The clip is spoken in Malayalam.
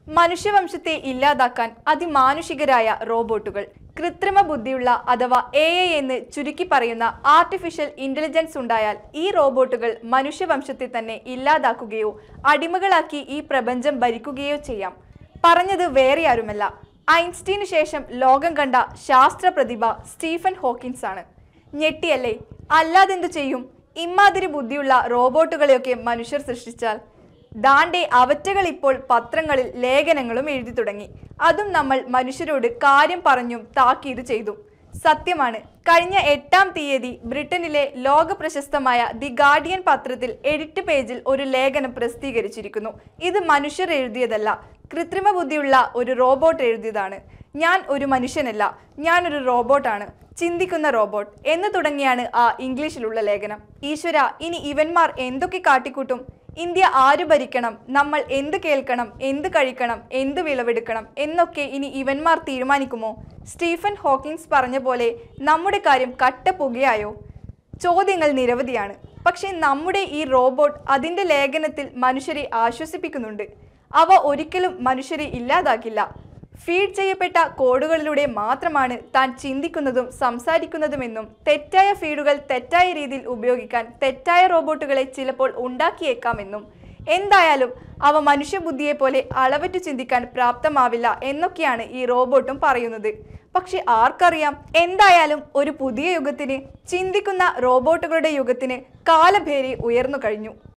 മനുഷ്യവംശത്തെ ഇല്ലാതാക്കാൻ അതിമാനുഷികരായ റോബോട്ടുകൾ കൃത്രിമ ബുദ്ധിയുള്ള അഥവാ എ ഐ എന്ന് ചുരുക്കി പറയുന്ന ആർട്ടിഫിഷ്യൽ ഇന്റലിജൻസ് ഉണ്ടായാൽ ഈ റോബോട്ടുകൾ മനുഷ്യവംശത്തെ തന്നെ ഇല്ലാതാക്കുകയോ അടിമകളാക്കി ഈ പ്രപഞ്ചം ഭരിക്കുകയോ ചെയ്യാം പറഞ്ഞത് വേറെ ആരുമല്ല ഐൻസ്റ്റീന് ശേഷം ലോകം കണ്ട ശാസ്ത്ര പ്രതിഭ സ്റ്റീഫൻ ഹോക്കിൻസ് ആണ് ഞെട്ടിയല്ലേ അല്ലാതെന്തു ചെയ്യും ഇമ്മാതിരി ബുദ്ധിയുള്ള റോബോട്ടുകളെയൊക്കെ മനുഷ്യർ സൃഷ്ടിച്ചാൽ ദാണ്ടെ അവറ്റകൾ ഇപ്പോൾ പത്രങ്ങളിൽ ലേഖനങ്ങളും എഴുതി തുടങ്ങി അതും നമ്മൾ മനുഷ്യരോട് കാര്യം പറഞ്ഞും താക്കീത് ചെയ്തു സത്യമാണ് കഴിഞ്ഞ എട്ടാം തീയതി ബ്രിട്ടനിലെ ലോക പ്രശസ്തമായ ദി ഗാർഡിയൻ പത്രത്തിൽ എഡിറ്റ് പേജിൽ ഒരു ലേഖനം പ്രസിദ്ധീകരിച്ചിരിക്കുന്നു ഇത് മനുഷ്യർ എഴുതിയതല്ല കൃത്രിമ ബുദ്ധിയുള്ള ഒരു റോബോട്ട് എഴുതിയതാണ് ഞാൻ ഒരു മനുഷ്യനല്ല ഞാനൊരു റോബോട്ടാണ് ചിന്തിക്കുന്ന റോബോട്ട് എന്ന് തുടങ്ങിയാണ് ആ ഇംഗ്ലീഷിലുള്ള ലേഖനം ഈശ്വര ഇനി ഇവന്മാർ എന്തൊക്കെ കാട്ടിക്കൂട്ടും ഇന്ത്യ ആര് ഭരിക്കണം നമ്മൾ എന്ത് കേൾക്കണം എന്ത് കഴിക്കണം എന്ത് വിളവെടുക്കണം എന്നൊക്കെ ഇനി ഇവന്മാർ തീരുമാനിക്കുമോ സ്റ്റീഫൻ ഹോക്കിൻസ് പറഞ്ഞ പോലെ നമ്മുടെ കാര്യം കട്ടപ്പുകയായോ ചോദ്യങ്ങൾ നിരവധിയാണ് പക്ഷേ നമ്മുടെ ഈ റോബോട്ട് അതിൻ്റെ ലേഖനത്തിൽ മനുഷ്യരെ ആശ്വസിപ്പിക്കുന്നുണ്ട് അവ ഒരിക്കലും മനുഷ്യരെ ഇല്ലാതാക്കില്ല ഫീഡ് ചെയ്യപ്പെട്ട കോഡുകളിലൂടെ മാത്രമാണ് താൻ ചിന്തിക്കുന്നതും സംസാരിക്കുന്നതുമെന്നും തെറ്റായ ഫീഡുകൾ തെറ്റായ രീതിയിൽ ഉപയോഗിക്കാൻ തെറ്റായ റോബോട്ടുകളെ ചിലപ്പോൾ ഉണ്ടാക്കിയേക്കാമെന്നും എന്തായാലും അവ മനുഷ്യബുദ്ധിയെ പോലെ അളവറ്റു ചിന്തിക്കാൻ പ്രാപ്തമാവില്ല എന്നൊക്കെയാണ് ഈ റോബോട്ടും പറയുന്നത് പക്ഷെ ആർക്കറിയാം എന്തായാലും ഒരു പുതിയ യുഗത്തിന് ചിന്തിക്കുന്ന റോബോട്ടുകളുടെ യുഗത്തിന് കാലഭേരി ഉയർന്നു കഴിഞ്ഞു